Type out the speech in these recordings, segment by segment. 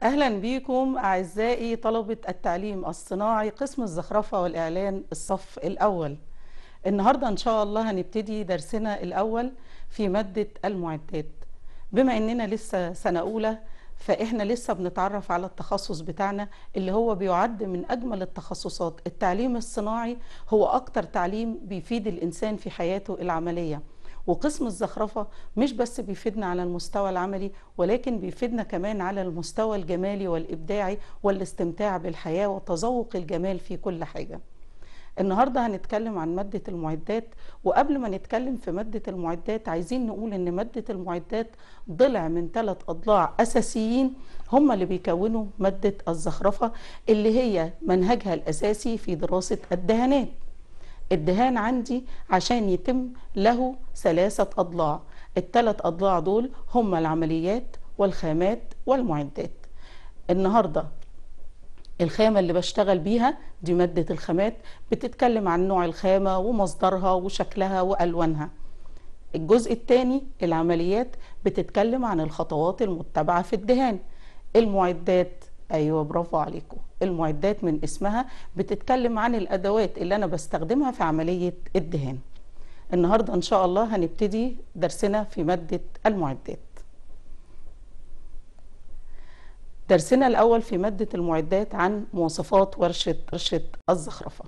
أهلا بكم أعزائي طلبة التعليم الصناعي قسم الزخرفة والإعلان الصف الأول النهاردة إن شاء الله هنبتدي درسنا الأول في مادة المعدات بما إننا لسه سنة أولى فإحنا لسه بنتعرف على التخصص بتاعنا اللي هو بيعد من أجمل التخصصات التعليم الصناعي هو أكتر تعليم بيفيد الإنسان في حياته العملية وقسم الزخرفة مش بس بيفيدنا على المستوى العملي ولكن بيفيدنا كمان على المستوى الجمالي والإبداعي والاستمتاع بالحياة وتذوق الجمال في كل حاجة النهاردة هنتكلم عن مادة المعدات وقبل ما نتكلم في مادة المعدات عايزين نقول ان مادة المعدات ضلع من ثلاث أضلاع أساسيين هم اللي بيكونوا مادة الزخرفة اللي هي منهجها الأساسي في دراسة الدهانات الدهان عندي عشان يتم له ثلاثة أضلاع الثلاث أضلاع دول هم العمليات والخامات والمعدات النهاردة الخامة اللي بشتغل بيها دي مادة الخامات بتتكلم عن نوع الخامة ومصدرها وشكلها وألوانها الجزء الثاني العمليات بتتكلم عن الخطوات المتبعة في الدهان المعدات ايوه برافو عليكم المعدات من اسمها بتتكلم عن الادوات اللي انا بستخدمها في عمليه الدهان النهارده ان شاء الله هنبتدي درسنا في ماده المعدات درسنا الاول في ماده المعدات عن مواصفات ورشه ورشه الزخرفه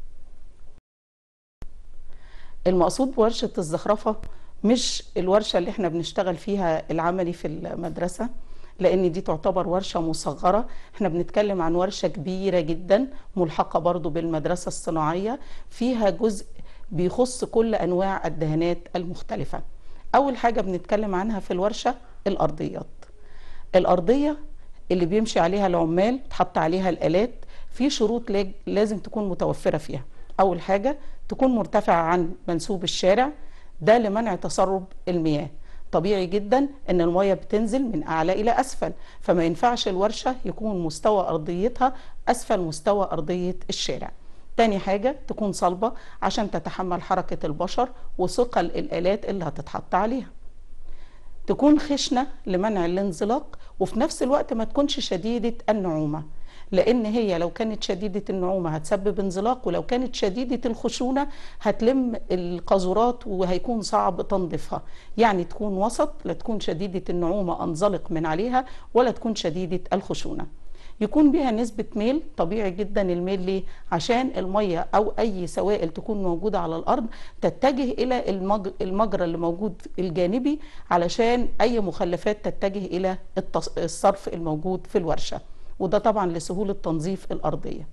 المقصود بورشه الزخرفه مش الورشه اللي احنا بنشتغل فيها العملي في المدرسه لان دي تعتبر ورشه مصغره احنا بنتكلم عن ورشه كبيره جدا ملحقه برضو بالمدرسه الصناعيه فيها جزء بيخص كل انواع الدهانات المختلفه اول حاجه بنتكلم عنها في الورشه الارضيات الارضيه اللي بيمشي عليها العمال تحط عليها الالات في شروط لازم تكون متوفره فيها اول حاجه تكون مرتفعه عن منسوب الشارع ده لمنع تسرب المياه طبيعي جدا ان الميه بتنزل من اعلى الى اسفل فما ينفعش الورشه يكون مستوى ارضيتها اسفل مستوى ارضيه الشارع تاني حاجه تكون صلبه عشان تتحمل حركه البشر وثقل الالات اللي هتتحط عليها تكون خشنه لمنع الانزلاق وفي نفس الوقت ما تكونش شديده النعومه لان هي لو كانت شديده النعومه هتسبب انزلاق ولو كانت شديده الخشونه هتلم القاذورات وهيكون صعب تنظيفها يعني تكون وسط لا تكون شديده النعومه انزلق من عليها ولا تكون شديده الخشونه يكون بها نسبة ميل طبيعي جدا الميل ليه؟ عشان المية أو أي سوائل تكون موجودة على الأرض تتجه إلى المجرى اللي موجود الجانبي علشان أي مخلفات تتجه إلى الصرف الموجود في الورشة وده طبعا لسهولة تنظيف الأرضية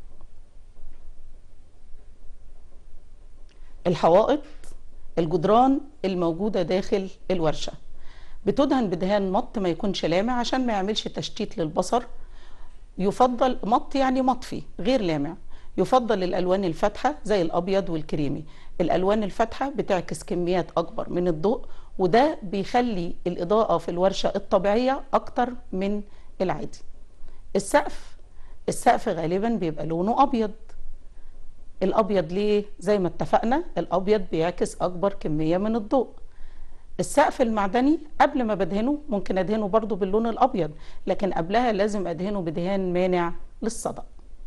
الحوائط الجدران الموجودة داخل الورشة بتدهن بدهان مط ما يكونش لامع عشان ما يعملش تشتيت للبصر يفضل مط يعني مطفي غير لامع يفضل الألوان الفاتحة زي الأبيض والكريمي الألوان الفاتحة بتعكس كميات أكبر من الضوء وده بيخلي الإضاءة في الورشة الطبيعية أكتر من العادي السقف السقف غالبا بيبقى لونه ابيض الابيض ليه زي ما اتفقنا الابيض بيعكس اكبر كميه من الضوء السقف المعدني قبل ما بدهنه ممكن ادهنه برضو باللون الابيض لكن قبلها لازم ادهنه بدهان مانع للصدأ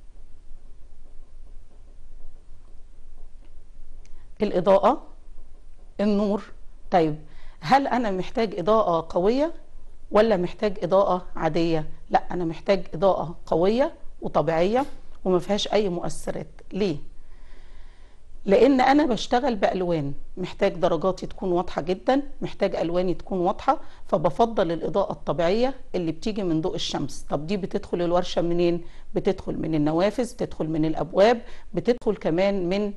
الاضاءه النور طيب هل انا محتاج اضاءه قويه ولا محتاج اضاءه عاديه لا انا محتاج اضاءه قويه وطبيعيه وما فيهاش اي مؤثرات ليه لان انا بشتغل بالوان محتاج درجاتي تكون واضحه جدا محتاج الواني تكون واضحه فبفضل الاضاءه الطبيعيه اللي بتيجي من ضوء الشمس طب دي بتدخل الورشه منين بتدخل من النوافذ بتدخل من الابواب بتدخل كمان من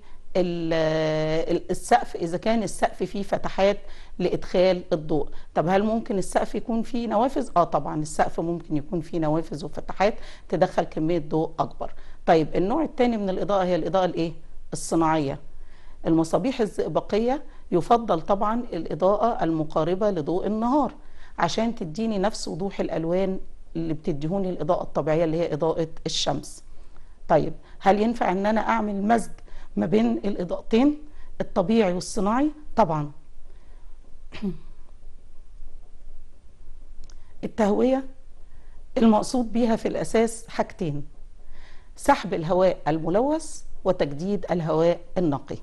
السقف اذا كان السقف فيه فتحات لادخال الضوء طب هل ممكن السقف يكون فيه نوافذ اه طبعا السقف ممكن يكون فيه نوافذ وفتحات تدخل كميه ضوء اكبر طيب النوع الثاني من الاضاءه هي الاضاءه الايه الصناعيه المصابيح الزئبقيه يفضل طبعا الاضاءه المقاربه لضوء النهار عشان تديني نفس وضوح الالوان اللي بتديهوني الاضاءه الطبيعيه اللي هي اضاءه الشمس طيب هل ينفع ان انا اعمل مزج ما بين الإضاءتين الطبيعي والصناعي طبعا التهوية المقصود بيها في الأساس حاجتين سحب الهواء الملوث وتجديد الهواء النقي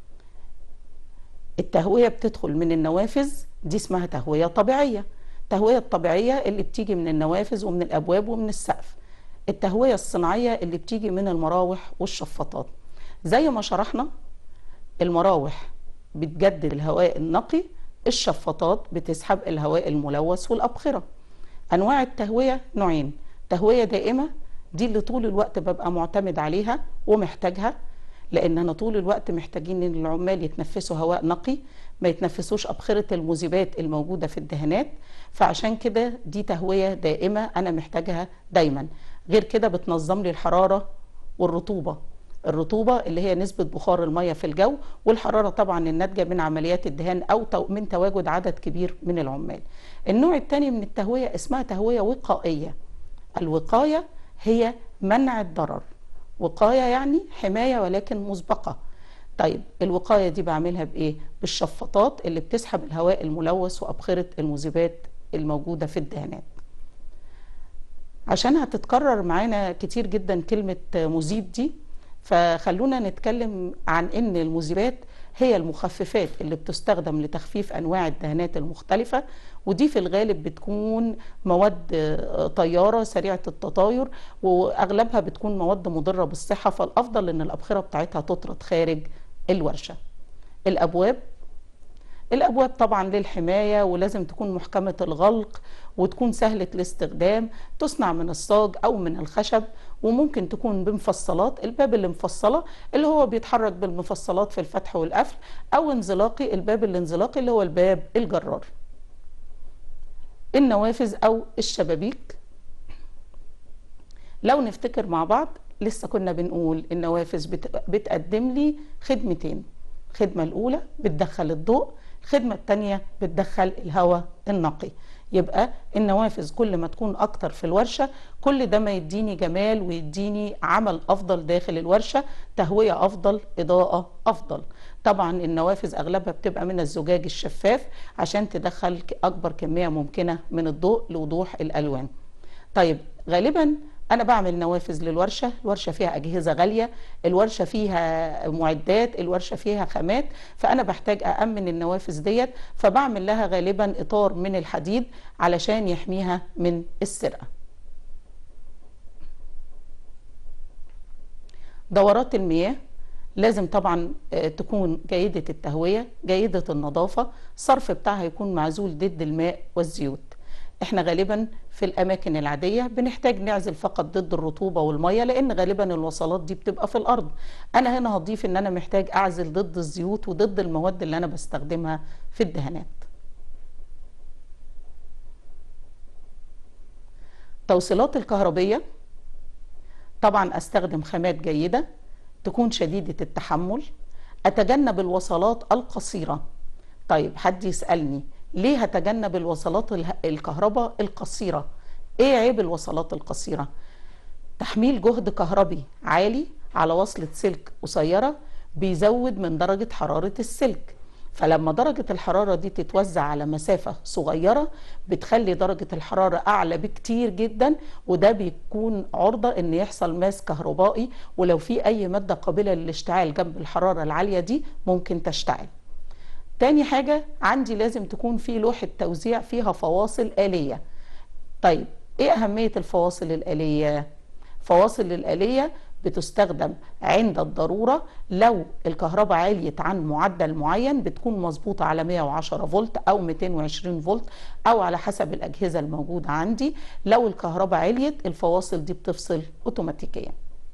التهوية بتدخل من النوافذ دي اسمها تهوية طبيعية التهوية الطبيعية اللي بتيجي من النوافذ ومن الأبواب ومن السقف التهوية الصناعية اللي بتيجي من المراوح والشفاطات زي ما شرحنا المراوح بتجدد الهواء النقي الشفاطات بتسحب الهواء الملوث والأبخرة أنواع التهوية نوعين تهوية دائمة دي اللي طول الوقت ببقى معتمد عليها ومحتاجها لان انا طول الوقت محتاجين ان العمال يتنفسوا هواء نقي ما يتنفسوش ابخره المذيبات الموجوده في الدهانات فعشان كده دي تهويه دائمه انا محتاجها دايما غير كده بتنظم لي الحراره والرطوبه الرطوبة اللي هي نسبة بخار المية في الجو والحرارة طبعا الناتجة من عمليات الدهان أو من تواجد عدد كبير من العمال النوع الثاني من التهوية اسمها تهوية وقائية الوقاية هي منع الضرر وقاية يعني حماية ولكن مسبقة طيب الوقاية دي بعملها بإيه؟ بالشفاطات اللي بتسحب الهواء الملوث وأبخرة المذيبات الموجودة في الدهانات عشان هتتكرر معانا كتير جدا كلمة مذيب دي فخلونا نتكلم عن ان المذيبات هي المخففات اللي بتستخدم لتخفيف انواع الدهانات المختلفه ودي في الغالب بتكون مواد طياره سريعه التطاير واغلبها بتكون مواد مضره بالصحه فالافضل ان الابخره بتاعتها تطرد خارج الورشه الابواب الابواب طبعا للحمايه ولازم تكون محكمه الغلق وتكون سهله الاستخدام تصنع من الصاج او من الخشب وممكن تكون بمفصلات الباب اللي مفصله اللي هو بيتحرك بالمفصلات في الفتح والقفل او انزلاقي الباب الانزلاقي اللي هو الباب الجرار النوافذ او الشبابيك لو نفتكر مع بعض لسه كنا بنقول النوافذ بتقدم لي خدمتين الخدمة الأولى بتدخل الضوء الخدمة الثانية بتدخل الهواء النقي يبقى النوافذ كل ما تكون أكتر في الورشة كل ده ما يديني جمال ويديني عمل أفضل داخل الورشة تهوية أفضل إضاءة أفضل طبعا النوافذ أغلبها بتبقى من الزجاج الشفاف عشان تدخل أكبر كمية ممكنة من الضوء لوضوح الألوان طيب غالبا انا بعمل نوافذ للورشه الورشه فيها اجهزه غاليه الورشه فيها معدات الورشه فيها خامات فانا بحتاج امن النوافذ ديت فبعمل لها غالبا اطار من الحديد علشان يحميها من السرقه دورات المياه لازم طبعا تكون جيدة التهوية جيدة النظافة الصرف بتاعها يكون معزول ضد الماء والزيوت احنا غالبا في الاماكن العاديه بنحتاج نعزل فقط ضد الرطوبه والميه لان غالبا الوصلات دي بتبقى في الارض انا هنا هضيف ان انا محتاج اعزل ضد الزيوت وضد المواد اللي انا بستخدمها في الدهانات توصيلات الكهربيه طبعا استخدم خامات جيده تكون شديده التحمل اتجنب الوصلات القصيره طيب حد يسالني ليه هتجنب الوصلات الكهرباء القصيرة ايه عيب الوصلات القصيرة تحميل جهد كهربي عالي على وصلة سلك قصيرة بيزود من درجة حرارة السلك فلما درجة الحرارة دي تتوزع على مسافة صغيرة بتخلي درجة الحرارة أعلى بكتير جدا وده بيكون عرضة إن يحصل ماس كهربائي ولو في أي مادة قابلة للاشتعال جنب الحرارة العالية دي ممكن تشتعل تاني حاجة عندي لازم تكون في لوحة توزيع فيها فواصل آلية طيب ايه أهمية الفواصل الآلية؟ فواصل الآلية بتستخدم عند الضرورة لو الكهرباء عليت عن معدل معين بتكون مظبوطة على 110 فولت أو 220 فولت أو على حسب الأجهزة الموجودة عندي لو الكهرباء عليت الفواصل دي بتفصل أوتوماتيكيا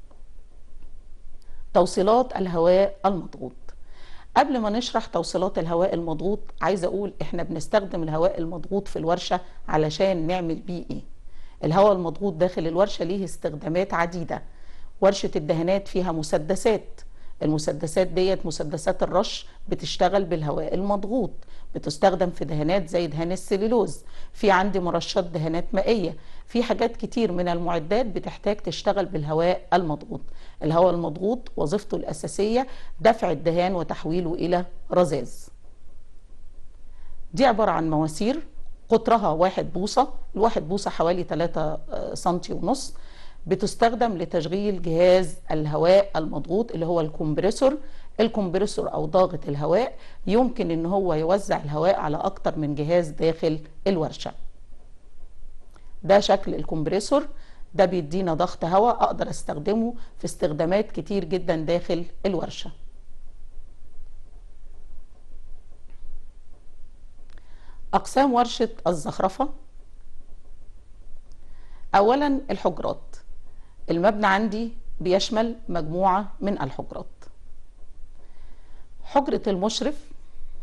توصيلات الهواء المضغوط قبل ما نشرح توصيلات الهواء المضغوط عايزه اقول احنا بنستخدم الهواء المضغوط في الورشه علشان نعمل بيه ايه الهواء المضغوط داخل الورشه ليه استخدامات عديده ورشه الدهانات فيها مسدسات المسدسات ديت مسدسات الرش بتشتغل بالهواء المضغوط بتستخدم في دهانات زي دهان السليلوز في عندي مرشات دهانات مائيه في حاجات كتير من المعدات بتحتاج تشتغل بالهواء المضغوط الهواء المضغوط وظيفته الاساسيه دفع الدهان وتحويله الى رذاذ دي عباره عن مواسير قطرها واحد بوصة الواحد بوصة حوالي 3 سنتي ونص بتستخدم لتشغيل جهاز الهواء المضغوط اللي هو الكمبريسور الكمبريسور او ضاغط الهواء يمكن ان هو يوزع الهواء على اكتر من جهاز داخل الورشة ده شكل الكمبريسور ده بيدينا ضغط هواء اقدر استخدمه في استخدامات كتير جدا داخل الورشة اقسام ورشة الزخرفة اولا الحجرات المبنى عندي بيشمل مجموعة من الحجرات حجرة المشرف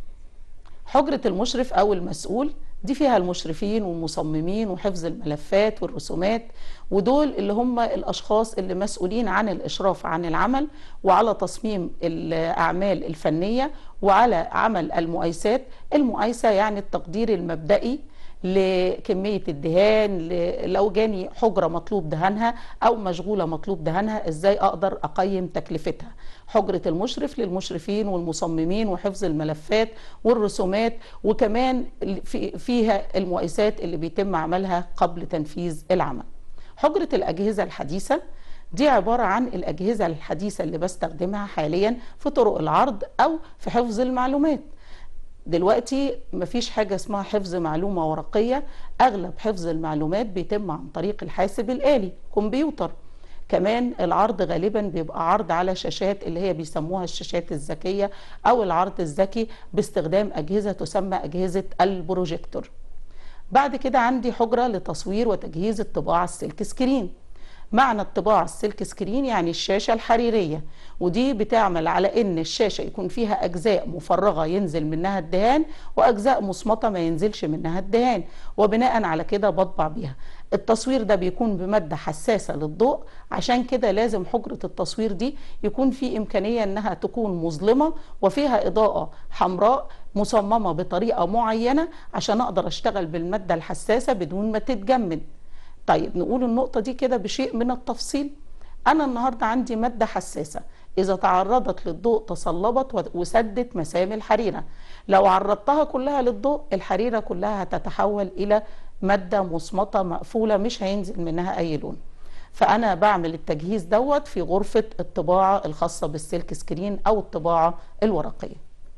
حجرة المشرف أو المسؤول دي فيها المشرفين والمصممين وحفظ الملفات والرسومات ودول اللي هم الأشخاص اللي مسؤولين عن الإشراف عن العمل وعلى تصميم الأعمال الفنية وعلى عمل المقايسات المقايسة يعني التقدير المبدئي لكمية الدهان لو جاني حجرة مطلوب دهانها أو مشغولة مطلوب دهانها إزاي أقدر أقيم تكلفتها حجرة المشرف للمشرفين والمصممين وحفظ الملفات والرسومات وكمان فيها المقايسات اللي بيتم عملها قبل تنفيذ العمل حجرة الأجهزة الحديثة دي عبارة عن الأجهزة الحديثة اللي بستخدمها حاليا في طرق العرض أو في حفظ المعلومات دلوقتي مفيش حاجة اسمها حفظ معلومة ورقية أغلب حفظ المعلومات بيتم عن طريق الحاسب الآلي كمبيوتر كمان العرض غالبا بيبقى عرض على شاشات اللي هي بيسموها الشاشات الذكية أو العرض الذكي باستخدام أجهزة تسمى أجهزة البروجيكتور بعد كده عندي حجرة لتصوير وتجهيز الطباعة السلك سكرين معنى الطباعة السلك سكرين يعني الشاشة الحريرية ودي بتعمل على ان الشاشة يكون فيها اجزاء مفرغة ينزل منها الدهان واجزاء مصمتة ما ينزلش منها الدهان وبناء على كده بطبع بيها التصوير ده بيكون بمادة حساسة للضوء عشان كده لازم حجرة التصوير دي يكون في إمكانية أنها تكون مظلمة وفيها إضاءة حمراء مصممة بطريقة معينة عشان أقدر أشتغل بالمادة الحساسة بدون ما تتجمد طيب نقول النقطة دي كده بشيء من التفصيل أنا النهاردة عندي مادة حساسة إذا تعرضت للضوء تصلبت وسدت مسام الحريرة لو عرضتها كلها للضوء الحريرة كلها هتتحول إلى مادة مصمتة مقفولة مش هينزل منها أي لون فأنا بعمل التجهيز دوت في غرفة الطباعة الخاصة بالسلك سكرين أو الطباعة الورقية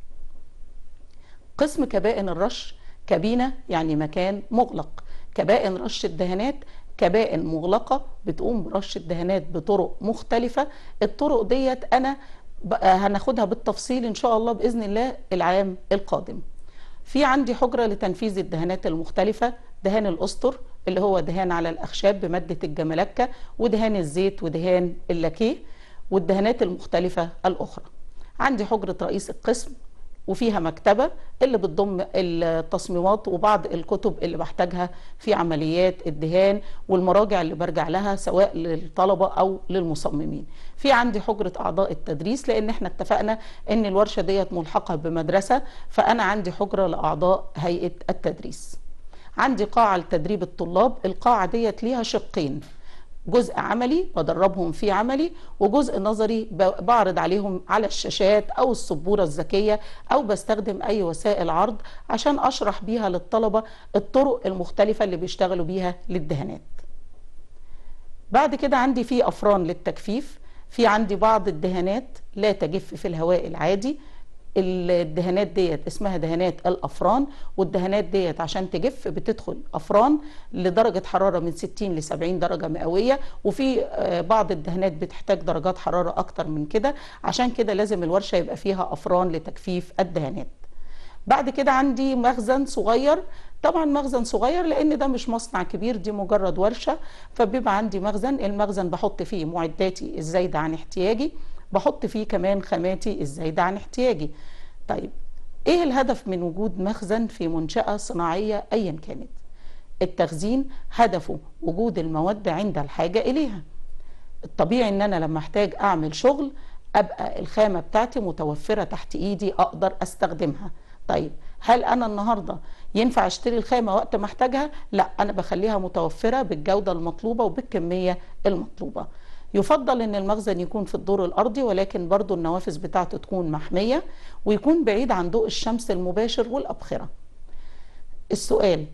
قسم كبائن الرش كابينة يعني مكان مغلق كبائن رش الدهانات كبائن مغلقة بتقوم برش الدهانات بطرق مختلفة الطرق ديت أنا هناخدها بالتفصيل إن شاء الله بإذن الله العام القادم في عندي حجرة لتنفيذ الدهانات المختلفة دهان الأسطر اللي هو دهان على الأخشاب بمادة الجملكة ودهان الزيت ودهان اللاكيه والدهانات المختلفة الأخرى عندي حجرة رئيس القسم وفيها مكتبة اللي بتضم التصميمات وبعض الكتب اللي بحتاجها في عمليات الدهان والمراجع اللي برجع لها سواء للطلبة أو للمصممين في عندي حجرة أعضاء التدريس لأن احنا اتفقنا أن الورشة ديت ملحقة بمدرسة فأنا عندي حجرة لأعضاء هيئة التدريس عندي قاعة لتدريب الطلاب القاعة ديت ليها شقين جزء عملي بدربهم فيه عملي وجزء نظري بعرض عليهم على الشاشات او السبوره الذكيه او بستخدم اي وسائل عرض عشان اشرح بيها للطلبه الطرق المختلفه اللي بيشتغلوا بيها للدهانات بعد كده عندي في افران للتجفيف في عندي بعض الدهانات لا تجف في الهواء العادي الدهانات ديت اسمها دهانات الافران والدهانات ديت عشان تجف بتدخل افران لدرجه حراره من 60 ل 70 درجه مئويه وفي بعض الدهانات بتحتاج درجات حراره اكتر من كده عشان كده لازم الورشه يبقى فيها افران لتجفيف الدهانات بعد كده عندي مخزن صغير طبعا مخزن صغير لان ده مش مصنع كبير دي مجرد ورشه فبيبقى عندي مخزن المخزن بحط فيه معداتي الزايده عن احتياجي بحط فيه كمان خاماتي الزايدة عن احتياجي طيب ايه الهدف من وجود مخزن في منشأة صناعية ايا كانت التخزين هدفه وجود المواد عند الحاجة اليها الطبيعي ان انا لما احتاج اعمل شغل ابقى الخامة بتاعتي متوفرة تحت ايدي اقدر استخدمها طيب هل انا النهارده ينفع اشتري الخامه وقت ما احتاجها لا انا بخليها متوفره بالجوده المطلوبه وبالكميه المطلوبه يفضل ان المخزن يكون في الدور الارضي ولكن برضو النوافذ بتاعته تكون محمية ويكون بعيد عن ضوء الشمس المباشر والابخرة السؤال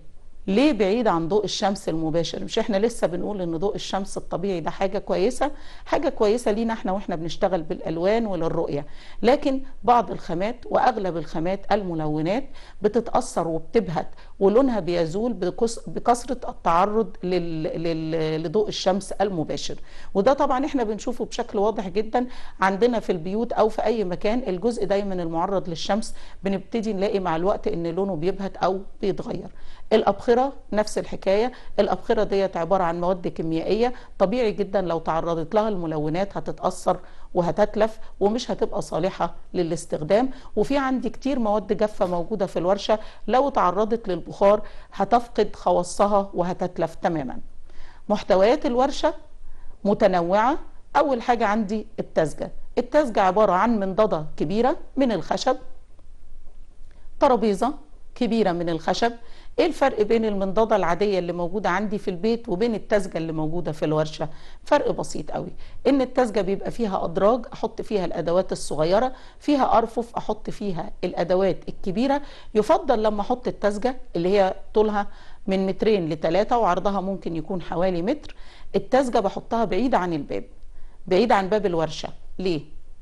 ليه بعيد عن ضوء الشمس المباشر مش احنا لسه بنقول ان ضوء الشمس الطبيعي ده حاجة كويسة حاجة كويسة لينا احنا واحنا بنشتغل بالالوان وللرؤية لكن بعض الخامات واغلب الخامات الملونات بتتأثر وبتبهت ولونها بيزول بكس- بكثرة التعرض لل... لل... لضوء الشمس المباشر وده طبعا احنا بنشوفه بشكل واضح جدا عندنا في البيوت او في اي مكان الجزء دايما المعرض للشمس بنبتدي نلاقي مع الوقت ان لونه بيبهت او بيتغير الابخره نفس الحكايه الابخره ديت عباره عن مواد كيميائيه طبيعي جدا لو تعرضت لها الملونات هتتاثر وهتتلف ومش هتبقى صالحه للاستخدام وفي عندي كتير مواد جافه موجوده في الورشه لو تعرضت للبخار هتفقد خواصها وهتتلف تماما محتويات الورشه متنوعه اول حاجه عندي التسجه التسجه عباره عن منضده كبيره من الخشب ترابيزه كبيره من الخشب ايه الفرق بين المنضده العاديه اللي موجوده عندي في البيت وبين التسجه اللي موجوده في الورشه فرق بسيط قوي ان التسجه بيبقى فيها ادراج احط فيها الادوات الصغيره فيها ارفف احط فيها الادوات الكبيره يفضل لما احط التسجه اللي هي طولها من مترين لثلاثة وعرضها ممكن يكون حوالي متر التسجه بحطها بعيد عن الباب بعيد عن باب الورشه ليه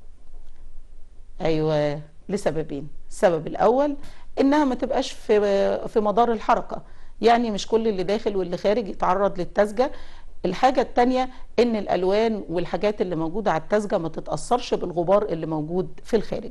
ايوه لسببين السبب الاول انها ما تبقاش في في مدار الحركه يعني مش كل اللي داخل واللي خارج يتعرض للتسجه الحاجة التانية ان الالوان والحاجات اللي موجودة على التسجة ما تتأثرش بالغبار اللي موجود في الخارج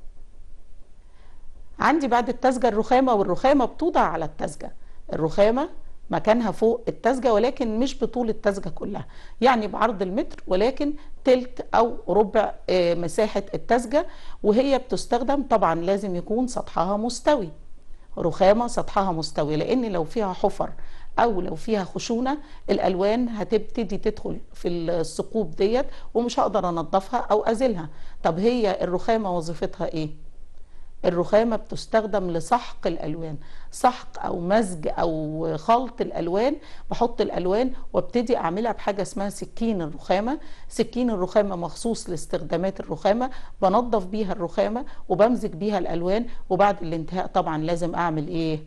عندي بعد التسجة الرخامة والرخامة بتوضع على التسجة الرخامة مكانها فوق التسجة ولكن مش بطول التسجة كلها يعني بعرض المتر ولكن تلت أو ربع آه، مساحة التسجة وهي بتستخدم طبعا لازم يكون سطحها مستوي رخامة سطحها مستوي لأن لو فيها حفر أو لو فيها خشونة الألوان هتبتدي تدخل في الثقوب ديت ومش هقدر أنظفها أو أزيلها طب هي الرخامة وظيفتها إيه؟ الرخامة بتستخدم لسحق الألوان سحق أو مزج أو خلط الألوان بحط الألوان وابتدي أعملها بحاجة اسمها سكين الرخامة سكين الرخامة مخصوص لاستخدامات الرخامة بنظف بيها الرخامة وبمزج بيها الألوان وبعد الانتهاء طبعا لازم أعمل إيه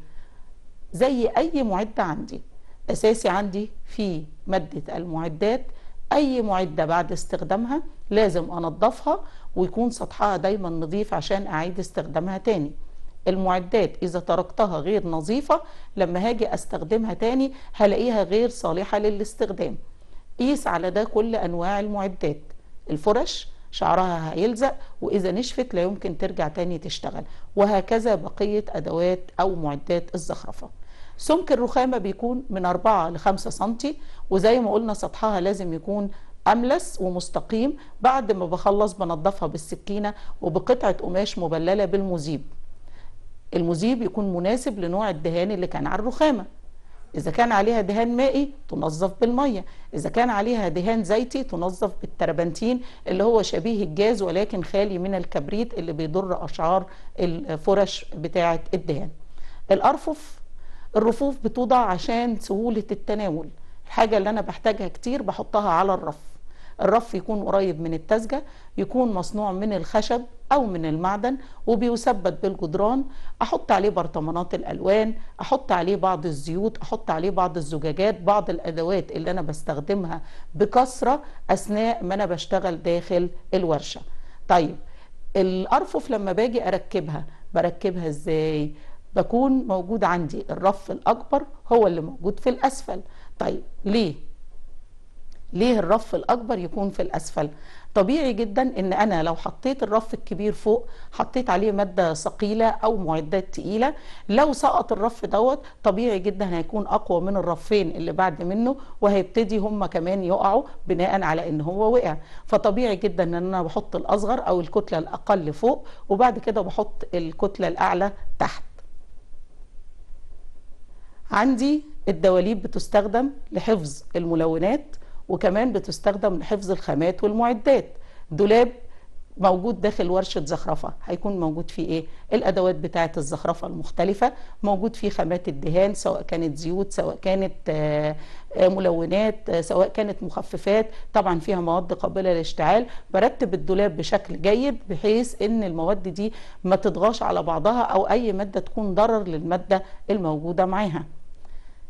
زي أي معدة عندي أساسي عندي في مادة المعدات أي معدة بعد استخدامها لازم أنظفها ويكون سطحها دايما نظيف عشان أعيد استخدامها تاني المعدات إذا تركتها غير نظيفة لما هاجي أستخدمها تاني هلاقيها غير صالحة للاستخدام قيس على ده كل أنواع المعدات الفرش شعرها هيلزق وإذا نشفت لا يمكن ترجع تاني تشتغل وهكذا بقية أدوات أو معدات الزخرفة سمك الرخامة بيكون من 4 ل 5 سنتي وزي ما قلنا سطحها لازم يكون أملس ومستقيم بعد ما بخلص بنضفها بالسكينة وبقطعة قماش مبللة بالمذيب المذيب يكون مناسب لنوع الدهان اللي كان على الرخامة إذا كان عليها دهان مائي تنظف بالمية إذا كان عليها دهان زيتي تنظف بالتربنتين اللي هو شبيه الجاز ولكن خالي من الكبريت اللي بيضر أشعار الفرش بتاعة الدهان الأرفف الرفوف بتوضع عشان سهولة التناول الحاجة اللي أنا بحتاجها كتير بحطها على الرف الرف يكون قريب من التسجة يكون مصنوع من الخشب أو من المعدن وبيثبت بالجدران أحط عليه برطمانات الألوان أحط عليه بعض الزيوت أحط عليه بعض الزجاجات بعض الأدوات اللي أنا بستخدمها بكثرة أثناء ما أنا بشتغل داخل الورشة طيب الأرفف لما باجي أركبها بركبها إزاي بكون موجود عندي الرف الأكبر هو اللي موجود في الأسفل طيب ليه ليه الرف الاكبر يكون في الاسفل طبيعي جدا ان انا لو حطيت الرف الكبير فوق حطيت عليه ماده ثقيله او معدات تقيله لو سقط الرف دوت طبيعي جدا هيكون اقوى من الرفين اللي بعد منه وهيبتدي هم كمان يقعوا بناء على ان هو وقع فطبيعي جدا ان انا بحط الاصغر او الكتله الاقل فوق وبعد كده بحط الكتله الاعلى تحت عندي الدواليب بتستخدم لحفظ الملونات وكمان بتستخدم لحفظ الخامات والمعدات دولاب موجود داخل ورشة زخرفة هيكون موجود فيه ايه الادوات بتاعة الزخرفة المختلفة موجود فيه خامات الدهان سواء كانت زيوت سواء كانت آه، آه، ملونات آه، سواء كانت مخففات طبعا فيها مواد قابلة للاشتعال برتب الدولاب بشكل جيد بحيث ان المواد دي ما تضغاش على بعضها او اي مادة تكون ضرر للمادة الموجودة معاها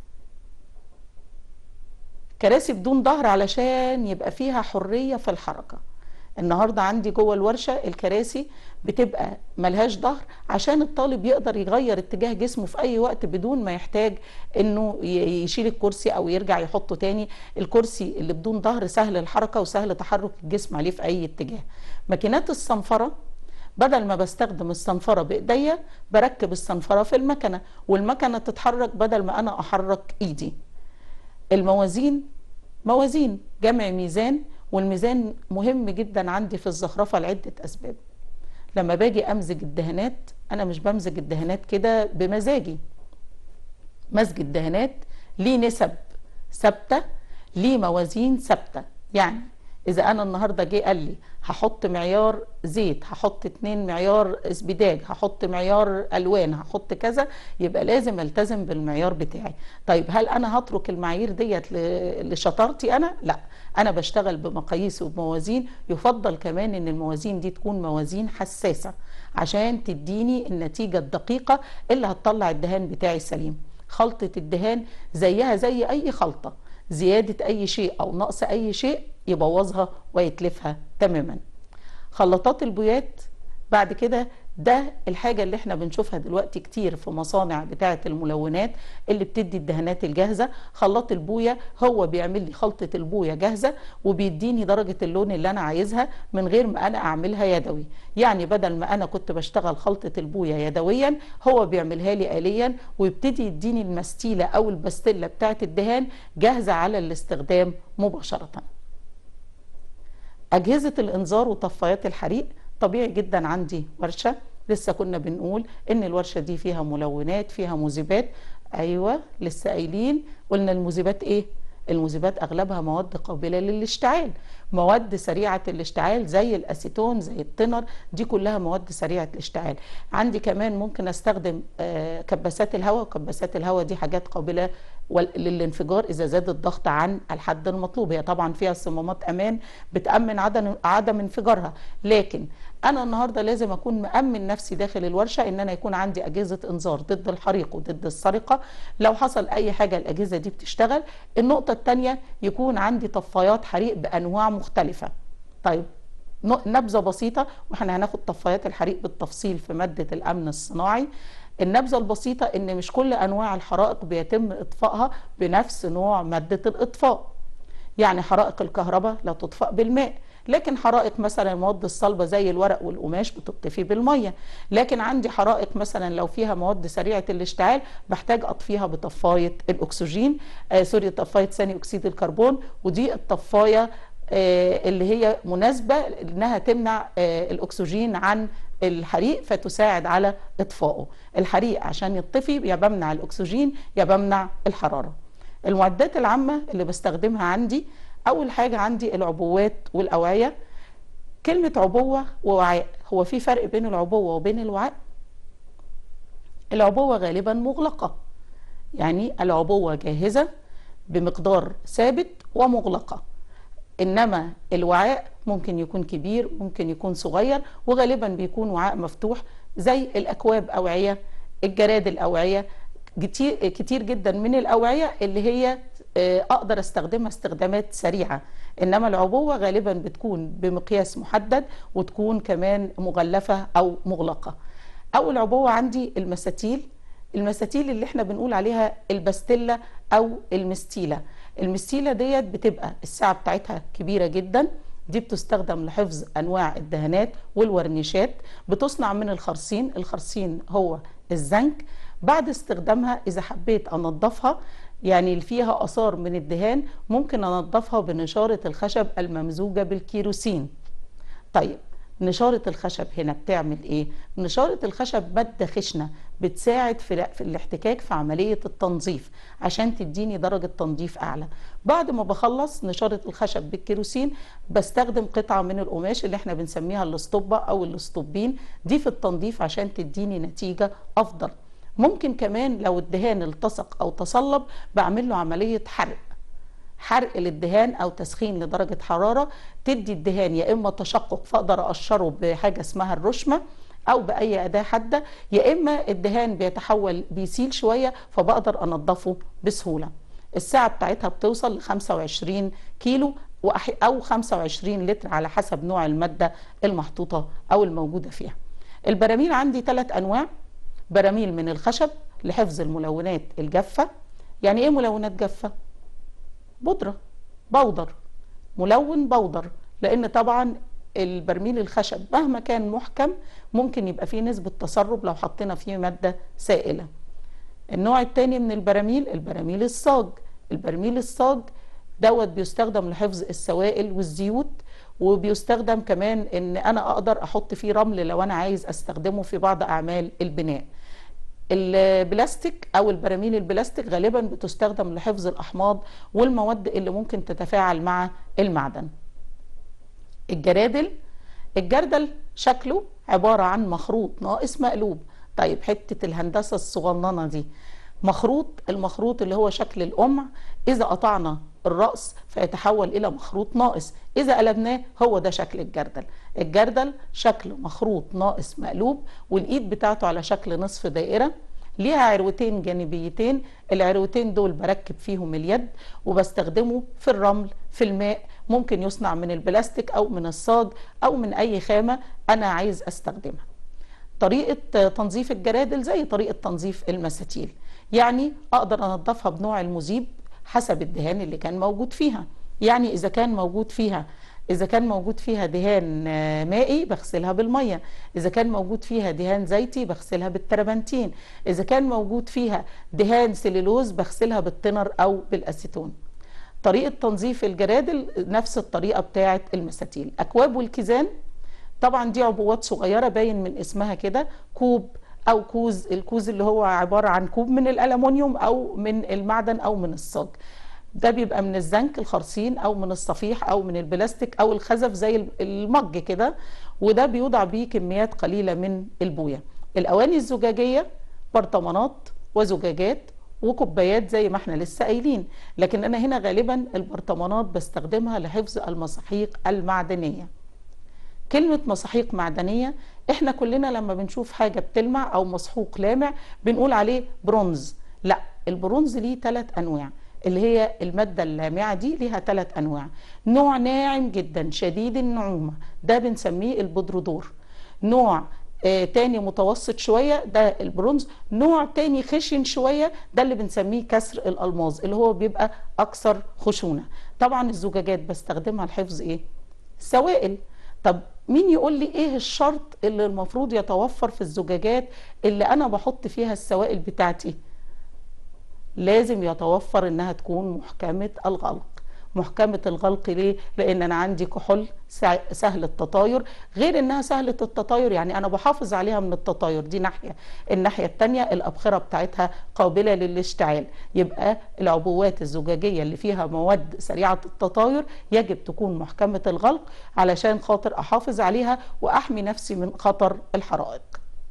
كراسي بدون ظهر علشان يبقى فيها حرية في الحركة النهاردة عندي جوه الورشة الكراسي بتبقى ملهاش ظهر عشان الطالب يقدر يغير اتجاه جسمه في اي وقت بدون ما يحتاج انه ي- يشيل الكرسي او يرجع يحطه تاني الكرسي اللي بدون ظهر سهل الحركة وسهل تحرك الجسم عليه في اي اتجاه ماكينات الصنفرة بدل ما بستخدم الصنفرة بإيديا بركب الصنفرة في المكنة والمكنة تتحرك بدل ما أنا أحرك إيدي الموازين موازين جمع ميزان والميزان مهم جدا عندي في الزخرفة لعدة أسباب لما باجي أمزج الدهانات أنا مش بمزج الدهانات كده بمزاجي مزج الدهانات ليه نسب ثابته ليه موازين ثابته يعني اذا انا النهارده جه قال لي هحط معيار زيت هحط اتنين معيار اسبداج هحط معيار الوان هحط كذا يبقى لازم التزم بالمعيار بتاعي طيب هل انا هترك المعايير ديت ل- لشطارتي انا لا انا بشتغل بمقاييس وبموازين يفضل كمان ان الموازين دي تكون موازين حساسه عشان تديني النتيجه الدقيقه اللي هتطلع الدهان بتاعي سليم خلطة الدهان زيها زي أي خلطة زيادة أي شيء أو نقص أي شيء يبوظها ويتلفها تماما خلاطات البويات بعد كده ده الحاجة اللي احنا بنشوفها دلوقتي كتير في مصانع بتاعة الملونات اللي بتدي الدهانات الجاهزة خلاط البوية هو بيعمل لي خلطة البوية جاهزة وبيديني درجة اللون اللي انا عايزها من غير ما انا اعملها يدوي يعني بدل ما انا كنت بشتغل خلطة البوية يدويا هو بيعملها لي آليا ويبتدي يديني المستيلة او البستلة بتاعة الدهان جاهزة على الاستخدام مباشرة أجهزة الإنذار وطفايات الحريق طبيعي جدا عندي ورشة لسه كنا بنقول إن الورشة دي فيها ملونات فيها مذيبات أيوة لسه قايلين قلنا المذيبات إيه؟ المذيبات أغلبها مواد قابلة للاشتعال مواد سريعة الاشتعال زي الأسيتون زي التنر دي كلها مواد سريعة الاشتعال عندي كمان ممكن أستخدم آه، كباسات الهواء وكباسات الهواء دي حاجات قابلة وال- للانفجار اذا زاد الضغط عن الحد المطلوب هي طبعا فيها صمامات امان بتامن عدم عدم انفجارها لكن انا النهارده لازم اكون مامن نفسي داخل الورشه ان انا يكون عندي اجهزه انذار ضد الحريق وضد السرقه لو حصل اي حاجه الاجهزه دي بتشتغل النقطه الثانيه يكون عندي طفايات حريق بانواع مختلفه طيب ن- نبذه بسيطه واحنا هناخد طفايات الحريق بالتفصيل في ماده الامن الصناعي النبذه البسيطه ان مش كل انواع الحرائق بيتم اطفائها بنفس نوع ماده الاطفاء يعني حرائق الكهرباء لا تطفأ بالماء لكن حرائق مثلا المواد الصلبة زي الورق والقماش بتطفي بالمية لكن عندي حرائق مثلا لو فيها مواد سريعة الاشتعال بحتاج أطفيها بطفاية الأكسجين آه سوري طفاية ثاني أكسيد الكربون ودي الطفاية آه اللي هي مناسبة إنها تمنع آه الأكسجين عن الحريق فتساعد على إطفائه الحريق عشان يطفي يا بمنع الأكسجين يا بمنع الحرارة المعدات العامة اللي بستخدمها عندي أول حاجة عندي العبوات والأوعية كلمة عبوة ووعاء هو في فرق بين العبوة وبين الوعاء العبوة غالبا مغلقة يعني العبوة جاهزة بمقدار ثابت ومغلقة إنما الوعاء ممكن يكون كبير ممكن يكون صغير وغالبا بيكون وعاء مفتوح زي الأكواب أوعية الجراد الأوعية كتير, كتير جدا من الأوعية اللي هي آه، أقدر استخدمها استخدامات سريعة إنما العبوة غالبا بتكون بمقياس محدد وتكون كمان مغلفة أو مغلقة أول عبوة عندي المساتيل المساتيل اللي احنا بنقول عليها البستلة أو المستيلة المستيلة ديت بتبقى السعة بتاعتها كبيرة جدا دي بتستخدم لحفظ انواع الدهانات والورنيشات بتصنع من الخرسين الخرسين هو الزنك بعد استخدامها اذا حبيت انضفها يعني اللي فيها اثار من الدهان ممكن انضفها بنشاره الخشب الممزوجه بالكيروسين طيب نشارة الخشب هنا بتعمل ايه؟ نشارة الخشب مادة خشنة بتساعد في, في الاحتكاك في عملية التنظيف عشان تديني درجة تنظيف أعلى بعد ما بخلص نشارة الخشب بالكيروسين بستخدم قطعة من القماش اللي احنا بنسميها الاسطبة أو الاسطوبين دي في التنظيف عشان تديني نتيجة أفضل ممكن كمان لو الدهان التصق أو تصلب بعمل له عملية حرق حرق للدهان او تسخين لدرجه حراره تدي الدهان يا اما تشقق فاقدر اقشره بحاجه اسمها الرشمه او باي اداه حاده يا اما الدهان بيتحول بيسيل شويه فبقدر انضفه بسهوله السعة بتاعتها بتوصل ل 25 كيلو وأح- أو 25 لتر على حسب نوع المادة المحطوطة أو الموجودة فيها البراميل عندي ثلاث أنواع براميل من الخشب لحفظ الملونات الجافة يعني إيه ملونات جافة؟ بودرة بودر ملون بودر لان طبعا البرميل الخشب مهما كان محكم ممكن يبقى فيه نسبة تسرب لو حطينا فيه مادة سائلة النوع التاني من البراميل البراميل الصاج البرميل الصاج دوت بيستخدم لحفظ السوائل والزيوت وبيستخدم كمان ان انا اقدر احط فيه رمل لو انا عايز استخدمه في بعض اعمال البناء البلاستيك او البراميل البلاستيك غالبا بتستخدم لحفظ الاحماض والمواد اللي ممكن تتفاعل مع المعدن الجرادل الجردل شكله عبارة عن مخروط ناقص مقلوب طيب حتة الهندسة الصغننة دي مخروط المخروط اللي هو شكل القمع إذا قطعنا الرأس فيتحول إلى مخروط ناقص إذا قلبناه هو ده شكل الجردل الجردل شكل مخروط ناقص مقلوب والإيد بتاعته على شكل نصف دائرة ليها عروتين جانبيتين العروتين دول بركب فيهم اليد وبستخدمه في الرمل في الماء ممكن يصنع من البلاستيك او من الصاج او من اي خامة انا عايز استخدمها طريقة تنظيف الجرادل زي طريقة تنظيف المساتيل يعني اقدر انضفها بنوع المذيب حسب الدهان اللي كان موجود فيها يعني اذا كان موجود فيها إذا كان موجود فيها دهان آه، مائي بغسلها بالمية إذا كان موجود فيها دهان زيتي بغسلها بالتربنتين إذا كان موجود فيها دهان سليلوز بغسلها بالتنر أو بالأسيتون طريقة تنظيف الجرادل نفس الطريقة بتاعة المساتيل أكواب والكيزان طبعا دي عبوات صغيرة باين من اسمها كده كوب أو كوز الكوز اللي هو عبارة عن كوب من الألمونيوم أو من المعدن أو من الصاج ده بيبقى من الزنك الخرسين او من الصفيح او من البلاستيك او الخزف زي المج كده وده بيوضع بيه كميات قليله من البويه الاواني الزجاجيه برطمانات وزجاجات وكوبايات زي ما احنا لسه قايلين لكن انا هنا غالبا البرطمانات بستخدمها لحفظ المساحيق المعدنيه كلمة مساحيق معدنية احنا كلنا لما بنشوف حاجة بتلمع او مسحوق لامع بنقول عليه برونز لا البرونز ليه ثلاث انواع اللي هي المادة اللامعة دي ليها ثلاث أنواع نوع ناعم جدا شديد النعومة ده بنسميه البودرودور نوع آه تاني متوسط شوية ده البرونز نوع تاني خشن شوية ده اللي بنسميه كسر الألماظ اللي هو بيبقى أكثر خشونة طبعا الزجاجات بستخدمها لحفظ إيه؟ سوائل طب مين يقول لي ايه الشرط اللي المفروض يتوفر في الزجاجات اللي انا بحط فيها السوائل بتاعتي لازم يتوفر انها تكون محكمة الغلق محكمة الغلق ليه؟ لان انا عندي كحول سهل التطاير غير انها سهلة التطاير يعني انا بحافظ عليها من التطاير دي ناحية الناحية التانية الابخرة بتاعتها قابلة للاشتعال يبقى العبوات الزجاجية اللي فيها مواد سريعة التطاير يجب تكون محكمة الغلق علشان خاطر احافظ عليها واحمي نفسي من خطر الحرائق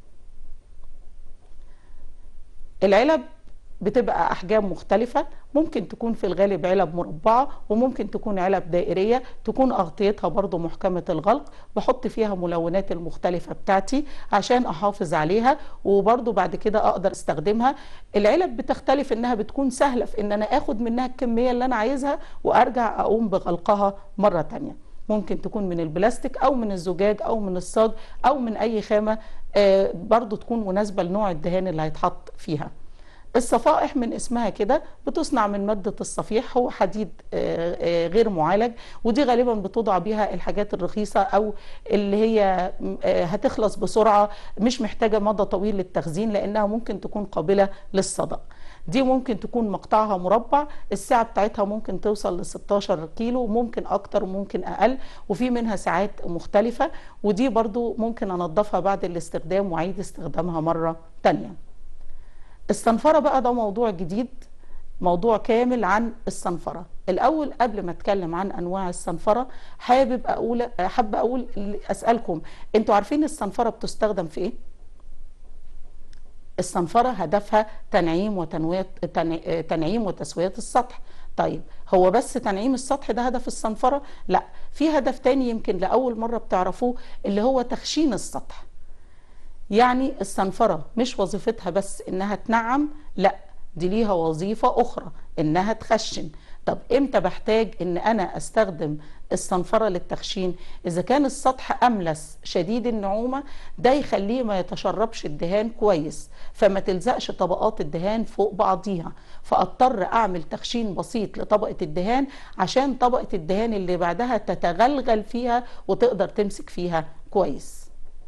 العلب بتبقى احجام مختلفه ممكن تكون في الغالب علب مربعه وممكن تكون علب دائريه تكون اغطيتها برضو محكمه الغلق بحط فيها ملونات المختلفه بتاعتي عشان احافظ عليها وبرضو بعد كده اقدر استخدمها العلب بتختلف انها بتكون سهله في ان انا اخد منها الكميه اللي انا عايزها وارجع اقوم بغلقها مره تانية ممكن تكون من البلاستيك او من الزجاج او من الصاج او من اي خامه آه برضو تكون مناسبه لنوع الدهان اللي هيتحط فيها الصفائح من اسمها كده بتصنع من مادة الصفيح هو حديد غير معالج ودي غالبا بتوضع بيها الحاجات الرخيصة أو اللي هي هتخلص بسرعة مش محتاجة مدى طويل للتخزين لأنها ممكن تكون قابلة للصدأ دي ممكن تكون مقطعها مربع السعة بتاعتها ممكن توصل ل 16 كيلو ممكن أكتر وممكن أقل وفي منها ساعات مختلفة ودي برضو ممكن أنظفها بعد الاستخدام وأعيد استخدامها مرة تانية الصنفرة بقى ده موضوع جديد موضوع كامل عن الصنفرة الأول قبل ما أتكلم عن أنواع الصنفرة حابب أقول حابة أقول أسألكم أنتوا عارفين الصنفرة بتستخدم في إيه؟ الصنفرة هدفها تنعيم وتنوية تنعيم وتسوية السطح طيب هو بس تنعيم السطح ده هدف الصنفرة؟ لا في هدف تاني يمكن لأول مرة بتعرفوه اللي هو تخشين السطح يعني الصنفرة مش وظيفتها بس انها تنعم لا دي ليها وظيفة أخرى إنها تخشن طب امتى بحتاج ان انا استخدم الصنفره للتخشين اذا كان السطح املس شديد النعومه ده يخليه ما يتشربش الدهان كويس فما تلزقش طبقات الدهان فوق بعضيها فاضطر اعمل تخشين بسيط لطبقه الدهان عشان طبقه الدهان اللي بعدها تتغلغل فيها وتقدر تمسك فيها كويس